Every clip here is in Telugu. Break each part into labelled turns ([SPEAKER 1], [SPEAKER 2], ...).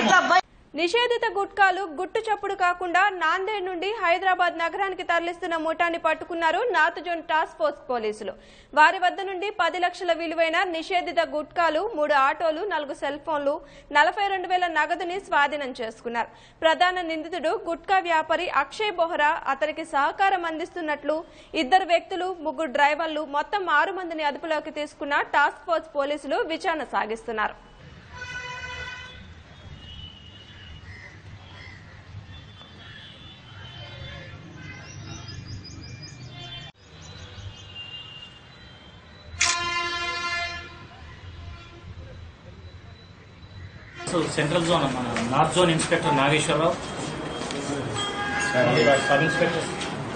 [SPEAKER 1] నిషేధిత గుట్కాలు గుట్టు చప్పుడు కాకుండా నాందేడ్ నుండి హైదరాబాద్ నగరానికి తరలిస్తున్న ముఠాన్ని పట్టుకున్నారు నార్త్ జోన్ టాస్క్ ఫోర్స్ పోలీసులు వారి వద్ద నుండి పది లక్షల విలువైన నిషేధిత గుట్కాలు మూడు ఆటోలు నాలుగు సెల్ ఫోన్లు నలభై రెండు వేల నగదుని స్వాధీనం చేసుకున్నారు ప్రధాన నిందితుడు గుట్కా వ్యాపారి అక్షయ్ బొహ్రా అతనికి సహకారం అందిస్తున్నట్లు ఇద్దరు వ్యక్తులు ముగ్గురు డ్రైవర్లు మొత్తం ఆరు మందిని అదుపులోకి తీసుకున్న టాస్క్ ఫోర్స్ పోలీసులు విచారణ సాగిస్తున్నారు
[SPEAKER 2] సో సెంట్రల్ జోన్ మన north zone inspector Nageswara Rao sub inspectors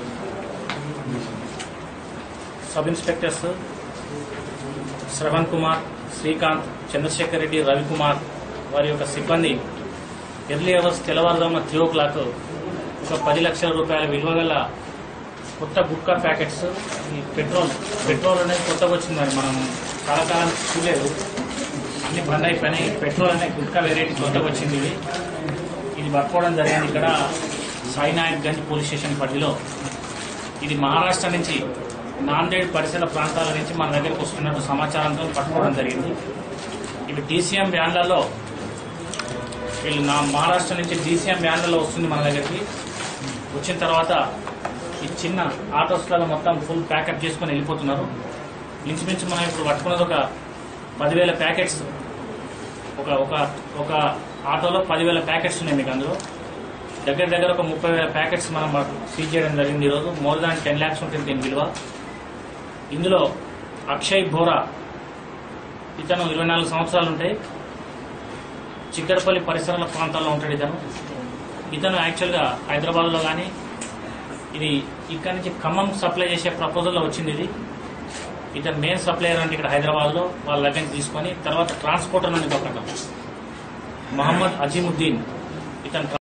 [SPEAKER 2] sub inspectors Shravan Kumar Srikanth Chandrashekar Reddy Ravikumar వారి యొక్క సిబ్బంది ఎర్లీ అవర్స్ తెల్లవారుజామున త్రీ ఓ క్లాక్ ఒక పది లక్షల రూపాయల విలువ గల కొత్త గుట్కా ప్యాకెట్స్ ఈ పెట్రోల్ పెట్రోల్ అనేది కొత్తగా వచ్చింది మరి మనం చాలా కాలం చూడలేదు అన్ని బంద్ అయిపోయినాయి పెట్రోల్ అనే గుట్కా వెరైటీ కొత్తగా వచ్చింది ఇది ఇది పట్టుకోవడం జరిగింది ఇక్కడ సాయినాయక్ గంజ్ పోలీస్ స్టేషన్ పరిధిలో ఇది మహారాష్ట్ర నుంచి నాందేడ్ పరిసర ప్రాంతాల నుంచి మన దగ్గరకు వస్తున్నట్టు సమాచారంతో పట్టుకోవడం జరిగింది ఇవి డీసీఎం వ్యాన్లలో వీళ్ళు నా మహారాష్ట్ర నుంచి డీసీఎం వ్యాన్లలో వస్తుంది మన దగ్గరికి వచ్చిన తర్వాత ఈ చిన్న ఆటోస్లలో మొత్తం ఫుల్ ప్యాకప్ చేసుకొని వెళ్ళిపోతున్నారు ఇంచుమించు మనం ఇప్పుడు పట్టుకున్నది ఒక పదివేల ప్యాకెట్స్ ఒక ఒక ఒక ఆటోలో పదివేల ప్యాకెట్స్ ఉన్నాయి మీకు అందులో దగ్గర దగ్గర ఒక ముప్పై వేల ప్యాకెట్స్ మనం సీజ్ చేయడం జరిగింది ఈరోజు మోర్ దాన్ టెన్ ల్యాక్స్ ఉంటుంది దీని విలువ ఇందులో అక్షయ్ బోరా ఇతను ఇరవై నాలుగు సంవత్సరాలు ఉంటాయి చిక్కడపల్లి పరిసరాల ప్రాంతాల్లో ఉంటాడు ఇతను ఇతను యాక్చువల్గా హైదరాబాద్లో కానీ ఇది ఇక్కడ నుంచి ఖమ్మం సప్లై చేసే ప్రపోజల్లో వచ్చింది ఇది ఇతను మెయిన్ సప్లయర్ అంటే ఇక్కడ హైదరాబాద్లో వాళ్ళ దగ్గర తీసుకొని తర్వాత ట్రాన్స్పోర్టర్ నుండి దొరకటం మహమ్మద్ అజీముద్దీన్ ఇతను